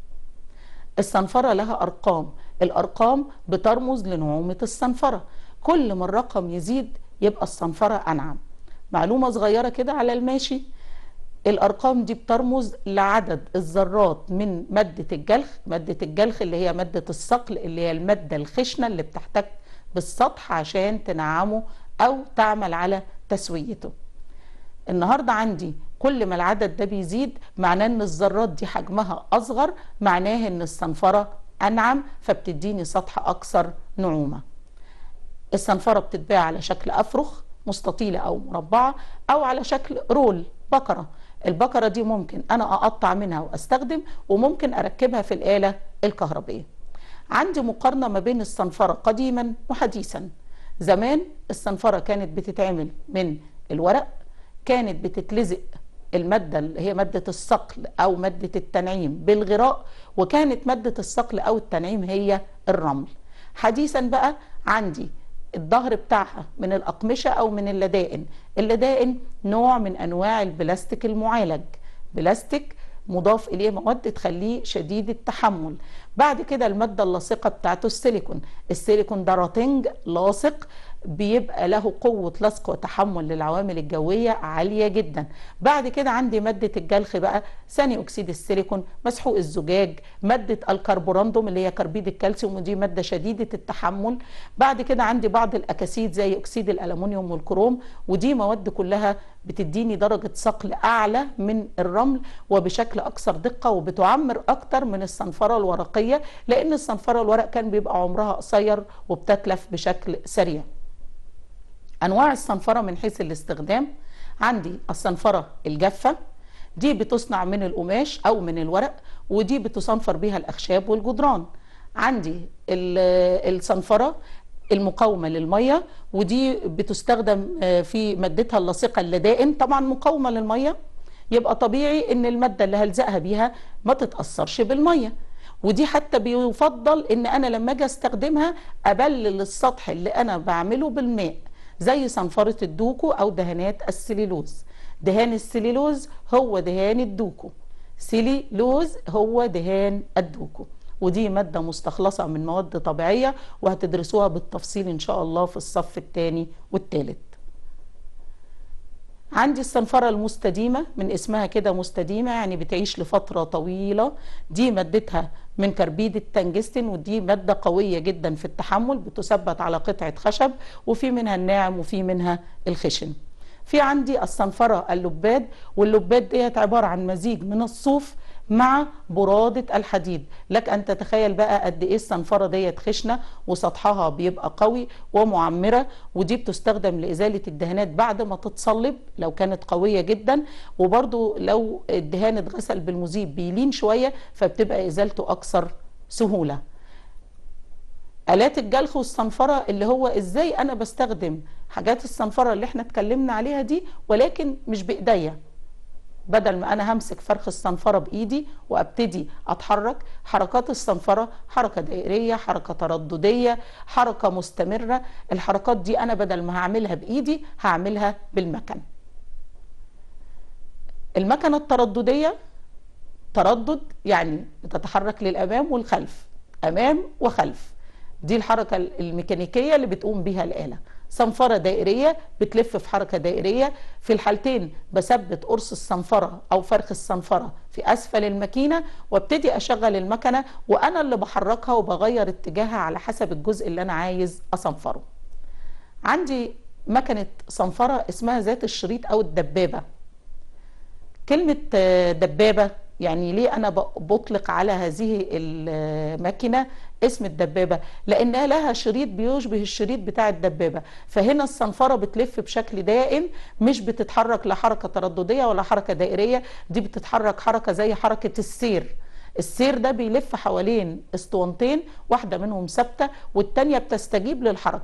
الصنفره لها ارقام الارقام بترمز لنعومه الصنفره كل ما الرقم يزيد يبقى الصنفرة أنعم معلومة صغيرة كده على الماشي الأرقام دي بترمز لعدد الذرات من مادة الجلخ مادة الجلخ اللي هي مادة الصقل اللي هي المادة الخشنة اللي بتحتك بالسطح عشان تنعمه أو تعمل على تسويته النهاردة عندي كل ما العدد ده بيزيد معناه ان الذرات دي حجمها اصغر معناه ان الصنفرة انعم فبتديني سطح اكثر نعومه الصنفرة بتتباع على شكل أفرخ مستطيلة أو مربعة أو على شكل رول بقرة البقرة دي ممكن أنا أقطع منها وأستخدم وممكن أركبها في الآلة الكهربية عندي مقارنة ما بين الصنفرة قديما وحديثا زمان الصنفرة كانت بتتعمل من الورق كانت بتتلزق المادة اللي هي مادة الصقل أو مادة التنعيم بالغراء وكانت مادة الصقل أو التنعيم هي الرمل حديثا بقى عندي الظهر بتاعها من الأقمشة أو من اللدائن اللدائن نوع من أنواع البلاستيك المعالج بلاستيك مضاف إليه مواد تخليه شديد التحمل بعد كده المادة اللاصقة بتاعته السيليكون السيليكون ده راتنج لاصق بيبقى له قوة لصق وتحمل للعوامل الجوية عالية جدا بعد كده عندي مادة الجلخ بقى ثاني أكسيد السيليكون مسحوق الزجاج مادة الكربوراندوم اللي هي كربيد الكالسيوم ودي مادة شديدة التحمل بعد كده عندي بعض الأكاسيد زي أكسيد الألمنيوم والكروم ودي مواد كلها بتديني درجة صقل أعلى من الرمل وبشكل أكثر دقة وبتعمر أكتر من الصنفرة الورقية لأن الصنفرة الورق كان بيبقى عمرها قصير وبتتلف بشكل سريع انواع الصنفره من حيث الاستخدام عندي الصنفره الجافه دي بتصنع من القماش او من الورق ودي بتصنفر بها الاخشاب والجدران عندي الصنفره المقاومه للميه ودي بتستخدم في مادتها اللاصقه اللدائن طبعا مقاومه للميه يبقى طبيعي ان الماده اللي هلزقها بيها ما تتاثرش بالميه ودي حتى بيفضل ان انا لما اجي استخدمها ابلل السطح اللي انا بعمله بالماء زي صنفرة الدوكو أو دهانات السليلوز دهان السليلوز هو دهان الدوكو سليلوز هو دهان الدوكو ودي مادة مستخلصة من مواد طبيعية وهتدرسوها بالتفصيل إن شاء الله في الصف الثاني والثالث عندي الصنفرة المستديمة من اسمها كده مستديمة يعني بتعيش لفترة طويلة دي مادتها من كربيد التنجستين ودي مادة قوية جدا في التحمل بتثبت على قطعة خشب وفي منها الناعم وفي منها الخشن في عندي الصنفرة اللباد واللباد ديت عبارة عن مزيج من الصوف مع برادة الحديد لك أن تتخيل بقى قد إيه الصنفرة ديت خشنة وسطحها بيبقى قوي ومعمرة ودي بتستخدم لإزالة الدهانات بعد ما تتصلب لو كانت قوية جدا وبرضو لو الدهان اتغسل بالمذيب بيلين شوية فبتبقى إزالته أكثر سهولة آلات الجلخ والصنفرة اللي هو إزاي أنا بستخدم حاجات الصنفرة اللي احنا اتكلمنا عليها دي ولكن مش بإيديا بدل ما انا همسك فرخ الصنفره بايدي وابتدي اتحرك حركات الصنفره حركه دائريه حركه تردديه حركه مستمره الحركات دي انا بدل ما هعملها بايدي هعملها بالمكن المكنه التردديه تردد يعني بتتحرك للامام والخلف امام وخلف دي الحركه الميكانيكيه اللي بتقوم بها الاله صنفرة دائرية بتلف في حركة دائرية في الحالتين بثبت قرص الصنفرة أو فرخ الصنفرة في أسفل الماكينة وابتدي أشغل المكنة وأنا اللي بحركها وبغير اتجاهها على حسب الجزء اللي أنا عايز أصنفره عندي مكنة صنفرة اسمها ذات الشريط أو الدبابة كلمة دبابة يعني ليه انا بطلق على هذه الماكينه اسم الدبابه لانها لها شريط بيشبه الشريط بتاع الدبابه فهنا الصنفره بتلف بشكل دائم مش بتتحرك لا حركه تردديه ولا حركه دائريه دي بتتحرك حركه زي حركه السير السير ده بيلف حوالين اسطوانتين واحده منهم ثابته والتانيه بتستجيب للحركه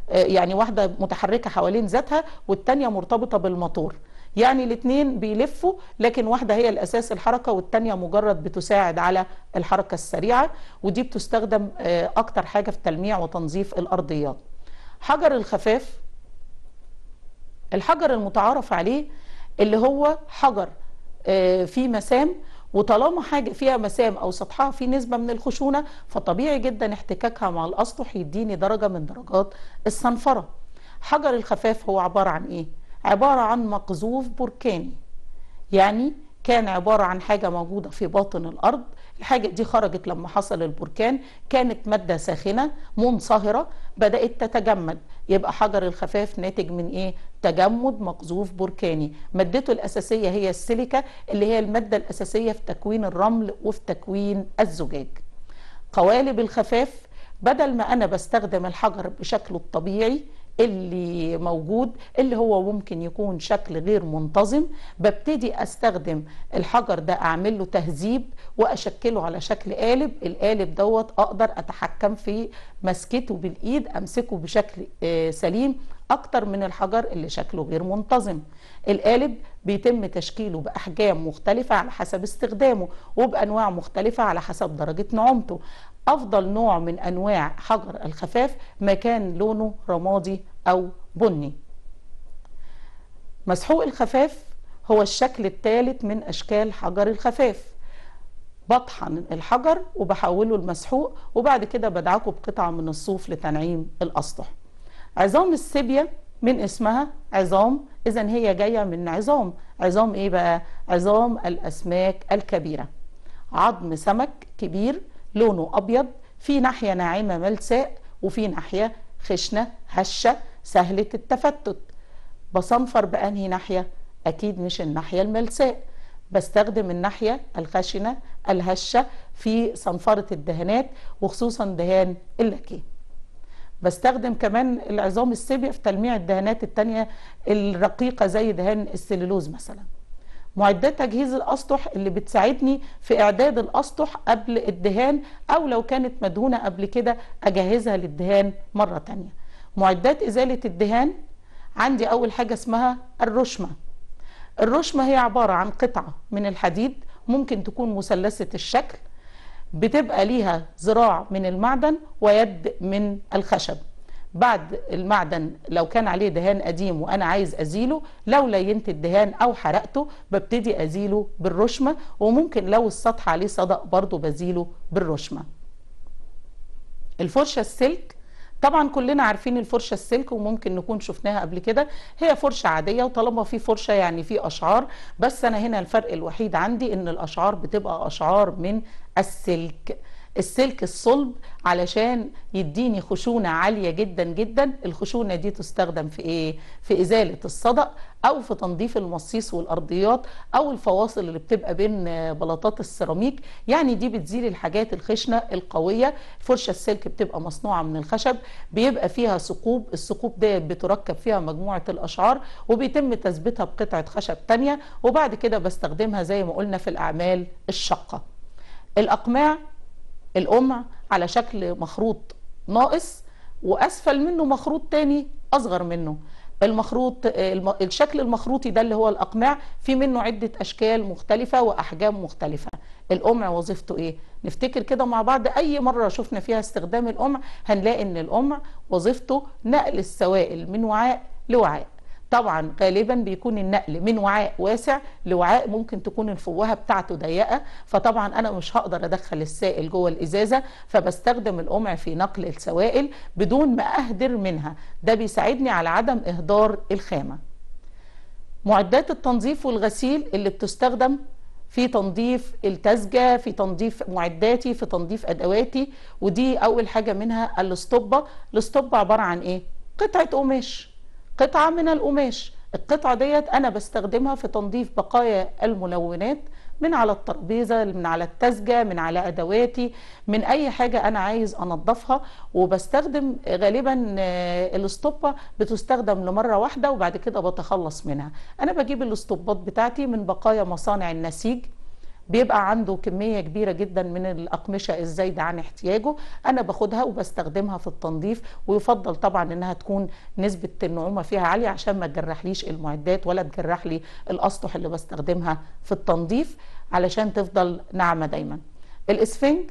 آه، يعني واحده متحركه حوالين ذاتها والتانيه مرتبطه بالموتور يعني الاثنين بيلفوا لكن واحده هي الاساس الحركه والتانيه مجرد بتساعد على الحركه السريعه ودي بتستخدم آه، اكتر حاجه في تلميع وتنظيف الارضيات حجر الخفاف الحجر المتعارف عليه اللي هو حجر آه، فيه مسام وطالما حاجه فيها مسام او سطحها فيه نسبه من الخشونه فطبيعي جدا احتكاكها مع الاسطح يديني درجه من درجات الصنفره حجر الخفاف هو عباره عن ايه عباره عن مقذوف بركاني يعني كان عبارة عن حاجة موجودة في باطن الأرض الحاجة دي خرجت لما حصل البركان كانت مادة ساخنة منصهرة بدأت تتجمد يبقى حجر الخفاف ناتج من إيه؟ تجمد مقذوف بركاني مادته الأساسية هي السيليكا اللي هي المادة الأساسية في تكوين الرمل وفي تكوين الزجاج قوالب الخفاف بدل ما أنا بستخدم الحجر بشكله الطبيعي اللي موجود اللي هو ممكن يكون شكل غير منتظم ببتدي استخدم الحجر ده اعمل له تهذيب واشكله على شكل قالب القالب دوت اقدر اتحكم في مسكته بالايد امسكه بشكل آه، سليم اكتر من الحجر اللي شكله غير منتظم القالب بيتم تشكيله باحجام مختلفه على حسب استخدامه وبانواع مختلفه على حسب درجه نعومته افضل نوع من انواع حجر الخفاف ما كان لونه رمادي او بني مسحوق الخفاف هو الشكل الثالث من اشكال حجر الخفاف بطحن الحجر وبحوله لمسحوق وبعد كده بدعكه بقطعه من الصوف لتنعيم الاسطح عظام السيبيا من اسمها عظام اذا هي جايه من عظام عظام ايه بقى عظام الاسماك الكبيره عظم سمك كبير لونه ابيض في ناحيه ناعمه ملساء وفي ناحيه خشنه هشه سهله التفتت بصنفر بانهي ناحيه اكيد مش الناحيه الملساء بستخدم الناحيه الخشنه الهشه في صنفره الدهانات وخصوصا دهان اللاكيه بستخدم كمان العظام السيبيا في تلميع الدهانات التانية الرقيقة زي دهان السليلوز مثلا معدات تجهيز الاسطح اللي بتساعدني في اعداد الاسطح قبل الدهان او لو كانت مدهونه قبل كده اجهزها للدهان مره تانية معدات ازاله الدهان عندي اول حاجه اسمها الرشمه الرشمه هي عباره عن قطعه من الحديد ممكن تكون مثلثه الشكل بتبقى ليها ذراع من المعدن ويد من الخشب بعد المعدن لو كان عليه دهان قديم وانا عايز ازيله لو لينت الدهان او حرقته ببتدي ازيله بالرشمه وممكن لو السطح عليه صدأ برضه بزيله بالرشمه الفرشه السلك طبعا كلنا عارفين الفرشه السلك وممكن نكون شفناها قبل كده هي فرشه عاديه وطالما في فرشه يعني في اشعار بس انا هنا الفرق الوحيد عندي ان الاشعار بتبقى اشعار من السلك السلك الصلب علشان يديني خشونة عالية جدا جدا الخشونة دي تستخدم في ايه في ازالة الصدأ او في تنظيف المصيص والارضيات او الفواصل اللي بتبقى بين بلاطات السيراميك يعني دي بتزيل الحاجات الخشنة القوية فرشة السلك بتبقى مصنوعة من الخشب بيبقى فيها ثقوب الثقوب ديت بتركب فيها مجموعة الاشعار وبيتم تثبيتها بقطعة خشب تانية وبعد كده بستخدمها زي ما قلنا في الاعمال الشاقة الاقماع القمع على شكل مخروط ناقص واسفل منه مخروط تاني اصغر منه المخروط الم- الشكل المخروطي ده اللي هو الاقماع في منه عده اشكال مختلفه واحجام مختلفه القمع وظيفته ايه نفتكر كده مع بعض اي مره شفنا فيها استخدام القمع هنلاقي ان القمع وظيفته نقل السوائل من وعاء لوعاء طبعا غالبا بيكون النقل من وعاء واسع لوعاء ممكن تكون الفوهه بتاعته ضيقه فطبعا انا مش هقدر ادخل السائل جوه الازازه فبستخدم القمع في نقل السوائل بدون ما اهدر منها ده بيساعدني على عدم اهدار الخامه معدات التنظيف والغسيل اللي بتستخدم في تنظيف التسجة في تنظيف معداتي في تنظيف أدواتي ودي أول حاجة منها الاسطبة الاسطبة عبارة عن إيه؟ قطعة قماش قطعة من القماش القطعة ديت أنا بستخدمها في تنظيف بقايا الملونات من على الترابيزة من على التسجة من على أدواتي من أي حاجة أنا عايز أنظفها وبستخدم غالبا آه، الاسطوبة بتستخدم لمرة واحدة وبعد كده بتخلص منها أنا بجيب الاسطوبات بتاعتي من بقايا مصانع النسيج بيبقى عنده كمية كبيرة جدا من الأقمشة الزايدة عن احتياجه أنا باخدها وبستخدمها في التنظيف ويفضل طبعا إنها تكون نسبة النعومة فيها عالية عشان ما تجرحليش المعدات ولا تجرح لي الأسطح اللي بستخدمها في التنظيف علشان تفضل ناعمة دايما الإسفنج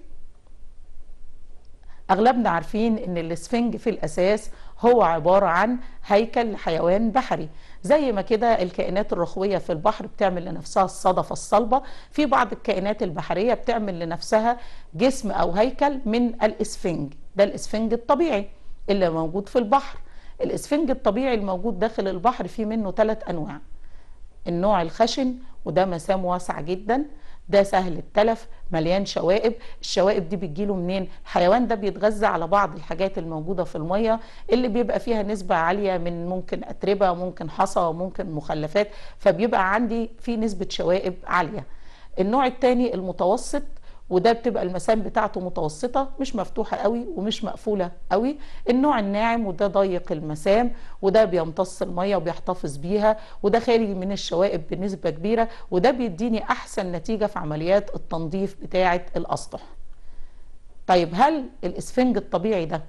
أغلبنا عارفين إن الإسفنج في الأساس هو عبارة عن هيكل حيوان بحري زي ما كده الكائنات الرخوية في البحر بتعمل لنفسها الصدفة الصلبة في بعض الكائنات البحرية بتعمل لنفسها جسم أو هيكل من الإسفنج ده الإسفنج الطبيعي اللي موجود في البحر الإسفنج الطبيعي الموجود داخل البحر فيه منه ثلاث أنواع النوع الخشن وده مسام واسعة جدا ده سهل التلف مليان شوائب الشوائب دي بتجيله منين الحيوان ده بيتغذى على بعض الحاجات الموجودة في المية اللي بيبقى فيها نسبة عالية من ممكن أتربة ممكن حصى وممكن مخلفات فبيبقى عندي في نسبة شوائب عالية النوع الثاني المتوسط وده بتبقى المسام بتاعته متوسطة مش مفتوحة قوي ومش مقفولة قوي النوع الناعم وده ضيق المسام وده بيمتص المية وبيحتفظ بيها وده خالي من الشوائب بنسبة كبيرة وده بيديني أحسن نتيجة في عمليات التنظيف بتاعة الأسطح طيب هل الإسفنج الطبيعي ده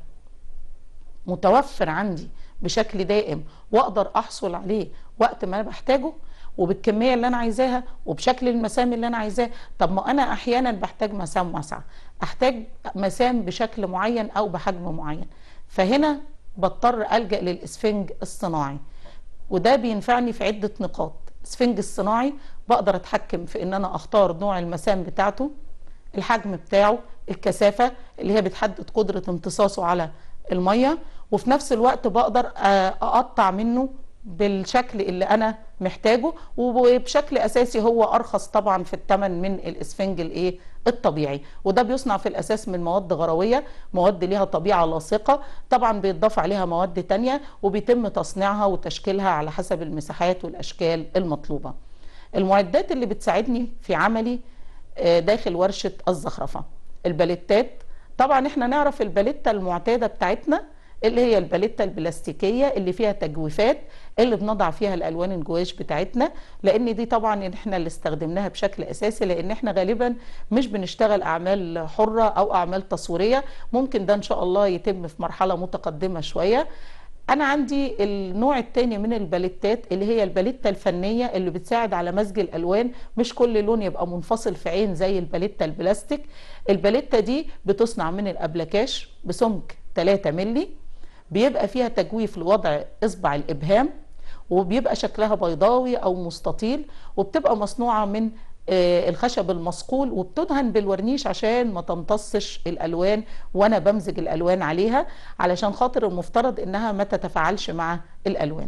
متوفر عندي بشكل دائم واقدر احصل عليه وقت ما انا بحتاجه وبالكميه اللي انا عايزاها وبشكل المسام اللي انا عايزاه طب ما انا احيانا بحتاج مسام واسعه احتاج مسام بشكل معين او بحجم معين فهنا بضطر الجا للاسفنج الصناعي وده بينفعني في عده نقاط الاسفنج الصناعي بقدر اتحكم في ان انا اختار نوع المسام بتاعته الحجم بتاعه الكثافه اللي هي بتحدد قدره امتصاصه على الميه وفي نفس الوقت بقدر اقطع منه بالشكل اللي انا محتاجه وبشكل اساسي هو ارخص طبعا في الثمن من الاسفنج الايه الطبيعي وده بيصنع في الاساس من مواد غرويه مواد ليها طبيعه لاصقه طبعا بيتضاف عليها مواد تانية وبيتم تصنيعها وتشكيلها على حسب المساحات والاشكال المطلوبه المعدات اللي بتساعدني في عملي داخل ورشه الزخرفه الباليتات طبعا احنا نعرف الباليته المعتاده بتاعتنا اللي هي الباليته البلاستيكيه اللي فيها تجويفات اللي بنضع فيها الالوان الجواش بتاعتنا لان دي طبعا احنا اللي استخدمناها بشكل اساسي لان احنا غالبا مش بنشتغل اعمال حره او اعمال تصويريه ممكن ده ان شاء الله يتم في مرحله متقدمه شويه انا عندي النوع الثاني من الباليتات اللي هي الباليته الفنيه اللي بتساعد على مزج الالوان مش كل لون يبقى منفصل في عين زي الباليته البلاستيك الباليته دي بتصنع من الابلكاش بسمك 3 مللي بيبقى فيها تجويف لوضع اصبع الابهام وبيبقى شكلها بيضاوي او مستطيل وبتبقى مصنوعه من الخشب المصقول وبتدهن بالورنيش عشان ما تمتصش الالوان وانا بمزج الالوان عليها علشان خاطر المفترض انها ما تتفاعلش مع الالوان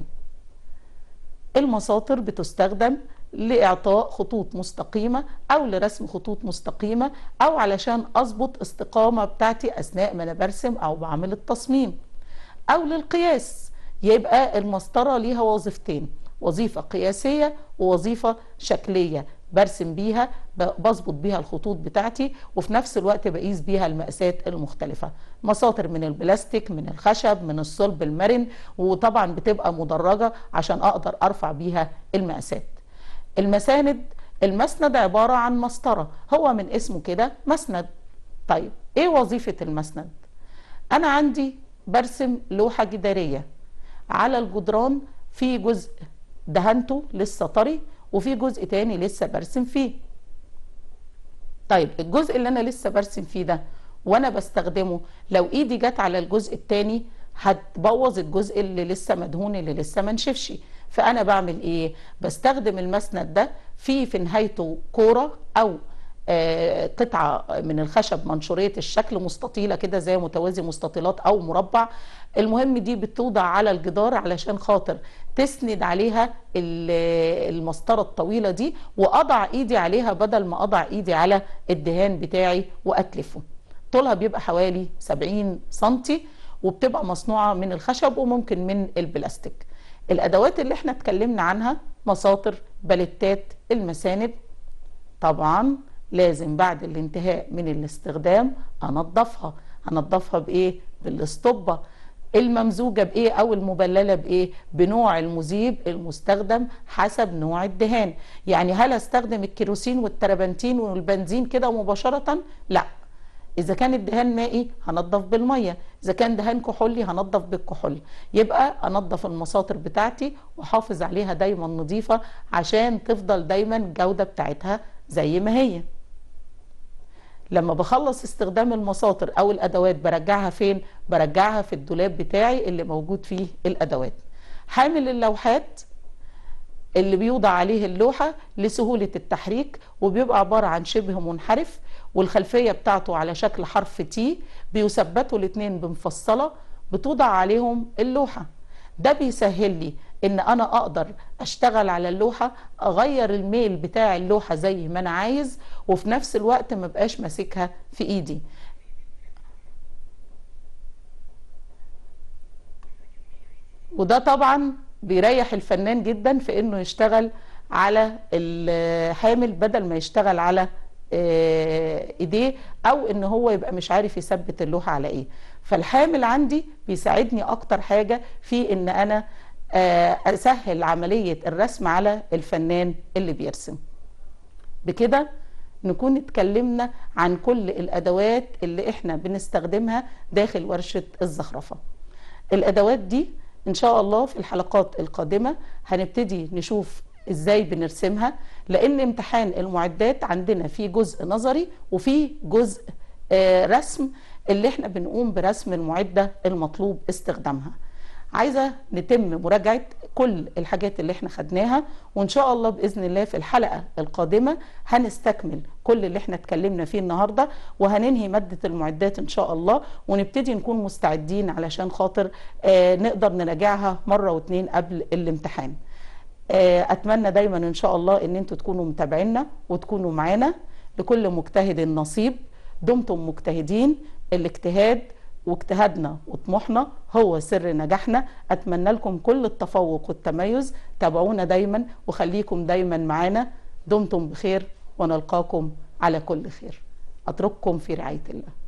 المساطر بتستخدم لاعطاء خطوط مستقيمه او لرسم خطوط مستقيمه او علشان اظبط استقامه بتاعتي اثناء ما انا برسم او بعمل التصميم او للقياس يبقى المسطره ليها وظيفتين وظيفه قياسيه ووظيفه شكليه برسم بيها بظبط بيها الخطوط بتاعتي وفي نفس الوقت بقيس بيها المقاسات المختلفة مساطر من البلاستيك من الخشب من الصلب المرن وطبعا بتبقى مدرجة عشان أقدر أرفع بيها المقاسات المساند المسند عبارة عن مسطرة هو من اسمه كده مسند طيب ايه وظيفة المسند انا عندي برسم لوحة جدارية على الجدران في جزء دهنته لسه طري وفي جزء تاني لسه برسم فيه طيب الجزء اللي انا لسه برسم فيه ده وانا بستخدمه لو ايدي جت على الجزء التاني هتبوظ الجزء اللي لسه مدهون اللي لسه ما نشفش فانا بعمل ايه بستخدم المسند ده في في نهايته كوره او آه قطعه من الخشب منشوريه الشكل مستطيله كده زي متوازي مستطيلات او مربع المهم دي بتوضع على الجدار علشان خاطر تسند عليها المسطره الطويله دي واضع ايدي عليها بدل ما اضع ايدي على الدهان بتاعي واتلفه طولها بيبقى حوالي 70 سنتي وبتبقى مصنوعه من الخشب وممكن من البلاستيك الادوات اللي احنا اتكلمنا عنها مساطر باليتات المساند طبعا لازم بعد الانتهاء من الاستخدام انضفها انضفها بايه بالاسطبه الممزوجة بإيه أو المبللة بإيه بنوع المذيب المستخدم حسب نوع الدهان يعني هل استخدم الكيروسين والتربنتين والبنزين كده مباشرة لا إذا كان الدهان مائي هنضف بالمية إذا كان دهان كحولي هنضف بالكحول يبقى أنضف المساطر بتاعتي وحافظ عليها دايما نظيفة عشان تفضل دايما الجودة بتاعتها زي ما هي لما بخلص استخدام المساطر او الادوات برجعها فين برجعها في الدولاب بتاعي اللي موجود فيه الادوات حامل اللوحات اللي بيوضع عليه اللوحة لسهولة التحريك وبيبقى عبارة عن شبه منحرف والخلفية بتاعته على شكل حرف تي بيثبتوا الاتنين بمفصلة بتوضع عليهم اللوحة ده بيسهل لي ان انا اقدر اشتغل على اللوحة اغير الميل بتاع اللوحة زي ما انا عايز وفي نفس الوقت ما بقاش ماسكها في ايدي وده طبعا بيريح الفنان جدا في انه يشتغل على الحامل بدل ما يشتغل على ايديه او ان هو يبقى مش عارف يثبت اللوحه على ايه فالحامل عندي بيساعدني اكتر حاجه في ان انا اسهل عمليه الرسم على الفنان اللي بيرسم بكده نكون اتكلمنا عن كل الادوات اللي احنا بنستخدمها داخل ورشه الزخرفه الادوات دي ان شاء الله في الحلقات القادمه هنبتدي نشوف ازاي بنرسمها لان امتحان المعدات عندنا فيه جزء نظري وفيه جزء آه رسم اللي احنا بنقوم برسم المعده المطلوب استخدامها عايزه نتم مراجعه كل الحاجات اللي احنا خدناها وان شاء الله باذن الله في الحلقه القادمه هنستكمل كل اللي احنا اتكلمنا فيه النهارده وهننهي ماده المعدات ان شاء الله ونبتدي نكون مستعدين علشان خاطر آه نقدر نراجعها مره واتنين قبل الامتحان اتمنى دايما ان شاء الله ان انتوا تكونوا متابعينا وتكونوا معانا لكل مجتهد نصيب دمتم مجتهدين الاجتهاد واجتهادنا وطموحنا هو سر نجاحنا اتمنى لكم كل التفوق والتميز تابعونا دايما وخليكم دايما معانا دمتم بخير ونلقاكم على كل خير اترككم في رعايه الله